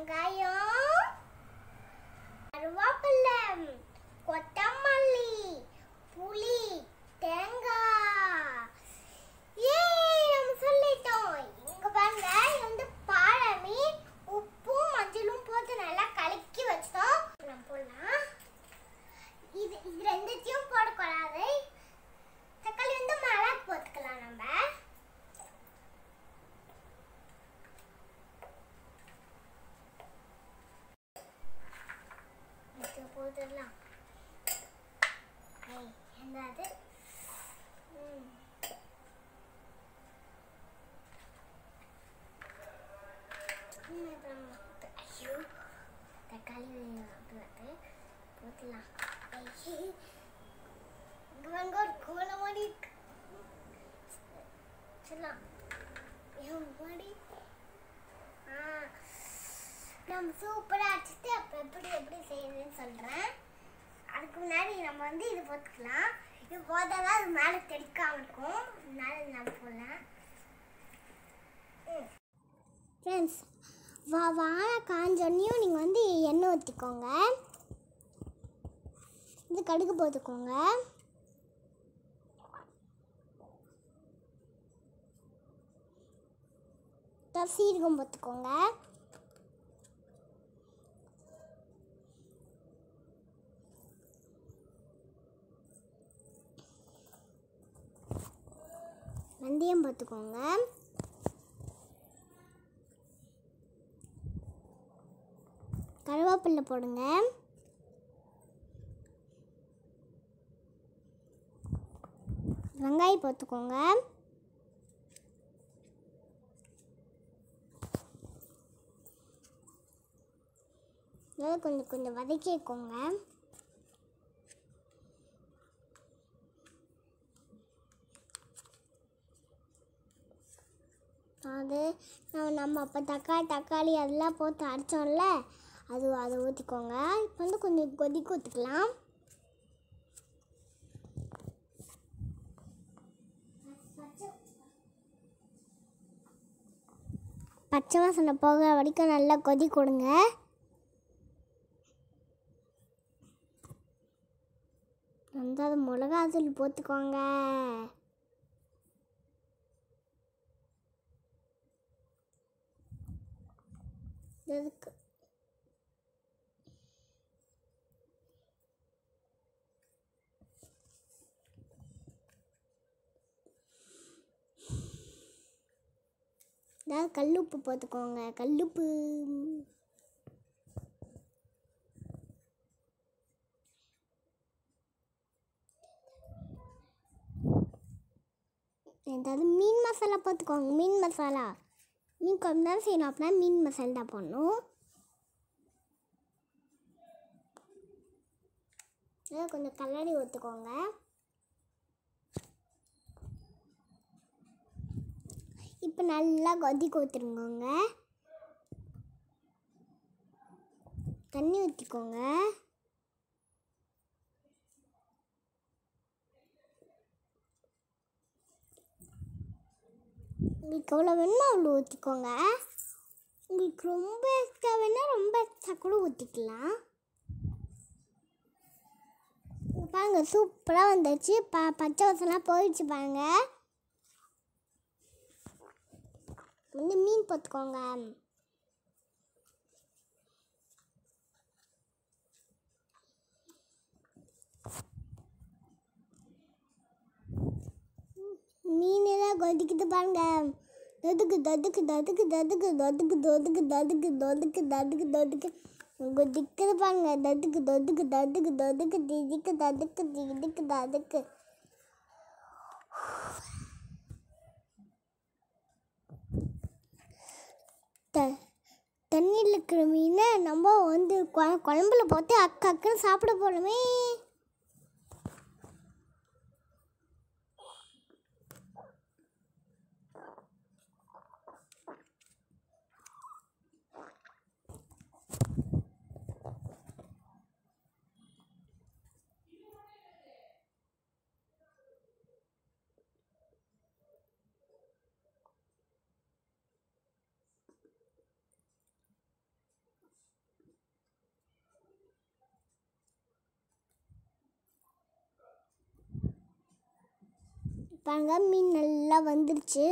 வெங்காயம் கருவேப்பிலை கொத்தமல்லி புளி தேங்காய் ஏய் நம்ம சொல்லிட்டோம் இங்க பாருங்க இது வந்து பாழமி உப்பும் மஞ்சளும் போட்டு நல்லா கலக்கி வச்சிட்டோம் நம்ம போடலாம் இது இது ரெண்டுத்தையும் போடக்கூடாது தக்காளி வந்து மிளகு போட்டுக்கலாம் நம்ம இது போட்டுடலாம் ஐய், என்னது ம். ம், அப்புறம் வந்து- ஐயோ தக்காளி அது வந்து போட்டுடலாம் ஐயே, இங்க வாங்க ஒரு கோலம் மாதிரி இருக்கு சொல்லலாம் ஐயோ, மாடி ஆ நம்ம சூப்பராக அடிச்சுட்டு அப்போ எப்படி எப்படி செய்யணும்னு சொல்கிறேன் அதுக்கு முன்னாடி நம்ம வந்து இது போட்டுக்கலாம் இது போட்டால் தான் அது மேலே தெளிக்காமல் இருக்கும் அதனால இது நம்ம போடலாம் ஃப்ரெண்ட்ஸ் வா வாழை காஞ்சோன்னையும் நீங்கள் வந்து எண்ணெய் ஊற்றிக்கோங்க இது கடுகு போட்டுக்கோங்க அப்புறம் சீரகம் போட்டுக்கோங்க வெந்தயம் போட்டுக்கோங்க கருவேப்பிலை போடுங்க வெங்காயம் போட்டுக்கோங்க இதெல்லாம் கொஞ்சம் கொஞ்சம் வதக்கிக்கோங்க அது நம்ம நம்ம அப்போ தக்காளி தக்காளி அதெல்லாம் போட்டு அரைச்சோம்ல அது அதை ஊற்றிக்கோங்க இப்போ வந்து கொஞ்சம் கொதிக்க ஊற்றிக்கலாம் பச்சை வாசனை போக வரைக்கும் நல்லா கொதி கொடுங்க வந்து அது மிளகாத்தூள் போட்டுக்கோங்க எதுக்கு அதாவது கல்லுப்பு போட்டுக்கோங்க கல்லுப்பு ஏதாவது மீன் மசாலா போட்டுக்கோங்க மீன் மசாலா மீன் குழம்பு தான் செய்யணும் அப்படின்னா மீன் மசாலா தான் போடணும் இதை கொஞ்சம் கல்லடி ஊற்றுக்கோங்க இப்போ நல்லா கொதிக்க ஊற்றுருங்கோங்க தண்ணி ஊற்றிக்கோங்க உங்களுக்கு எவ்வளோ வேணுமோ அவ்வளோ ஊற்றிக்கோங்க உங்களுக்கு ரொம்ப எக்ஸ்ட்ரா வேணால் ரொம்ப எக்ஸ்ட்ரா கூட ஊற்றிக்கலாம் இங்க பாருங்க சூப்பராக வந்துச்சு ப பச்சை வசலாம் போயிடுச்சு பாருங்க வந்து மீன் போட்டுக்கோங்க மீன் எல்லாம் கொதிக்குது பாருங்க தொதுக்கு தொதுக்கு தொதுக்கு தொதுக்கு தொதுக்கு தொதுக்கு தொதுக்கு தொதுக்கு தொதுக்கு தொதுக்கு கொதிக்குது பாருங்க தொதுக்கு தொதுக்கு தொதுக்கு தொதுக்கு திதிக்கு தொதுக்கு திதிக்கு தொதுக்கு த தண்ணியில் இருக்கிற மீனை நம்ம வந்து குழ- குழம்புல போட்டு அக்கு அக்குன்னு சாப்பிட போகணுமே பாருங்க மீன் நல்லா வந்துருச்சு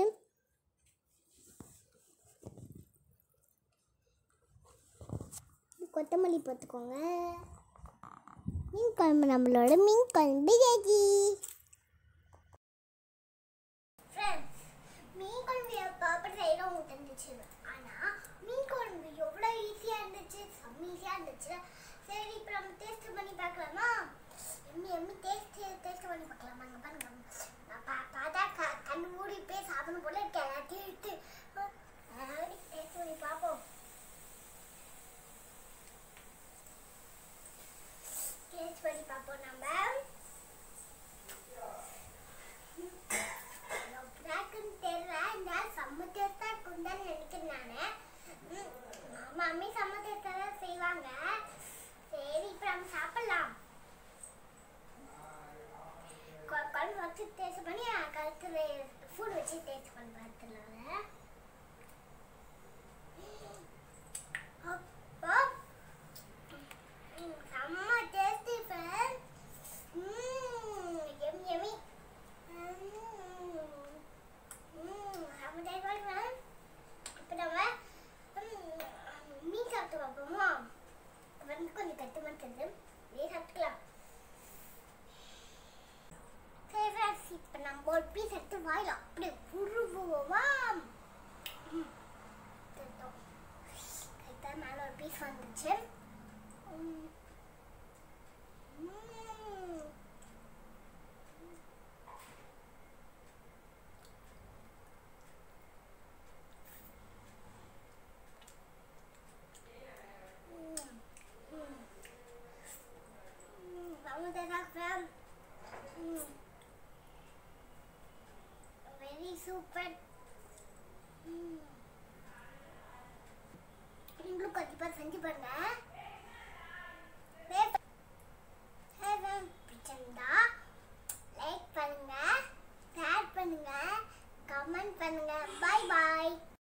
கொத்தமல்லி பார்த்துக்கோங்க மீன் குழம்பு நம்மளோட மீன் குழம்பு ரெடி ஃப்ரெண்ட்ஸ் மீன் குழம்பு எப்போ செய்கிறோம் உங்களுக்கு தெரிஞ்சிச்சு ஆனால் மீன் குழம்பு எவ்வளோ ஈஸியாக இருந்துச்சு செம்ம ஈஸியாக இருந்துச்சு சரி இப்போ நம்ம டேஸ்ட் பண்ணி பார்க்கலாமா எம்மி எம்மி டேஸ்ட் டேஸ்ட் பண்ணி பார்க்கலாமா அங்கே பாருங்க நான் பா பார்த்தா க கண்ணு மூடி போய் சாப்பிடணும் போல இருக்கு எல்லாத்தையும் எடுத்து டேஸ்ட் பண்ணி பார்ப்போம் டேஸ்ட் பண்ணி பார்ப்போம் நம்ம பிளாக்குன்னு தெரியல இந்த செம்ம டேஸ்டா இருக்கும் தான் நினைக்கிறேன் நான் மம்மி செம்ம டேஸ்டா தான் செய்வாங்க சரி இப்போ நம்ம சாப்பிடலாம் கொ- குழம்பு வச்சு டேஸ்ட் பண்ணி கழுத்துல ஃபுட் வச்சு டேஸ்ட் பண்ணி பார்த்துடலாம் அப்போ ம், செம்ம டேஸ்டி ஃப்ரெண்ட் எம்மி எம்மி இப்போ நம்ம ம், மீன் சாப்பிட்டு பார்ப்போமா வந்து கொஞ்சம் கட்டு மாட்டது இதே சாப்பிட்டுக்கலாம் சரி ஃப்ரெண்ட்ஸ் இப்போ நம்ம ஒரு பீஸ் எடுத்து வாயில் அப்படியே புருவோமா கைத்தான் மேலே ஒரு பீஸ் வந்துச்சு ம். ம். வெரி சூப்பர் நீங்களும் கண்டிப்பா செஞ்சு பாருங்க பிடிச்சிருந்தா லைக் பண்ணுங்க ஷேர் பண்ணுங்க கமெண்ட் பண்ணுங்க பை பாய்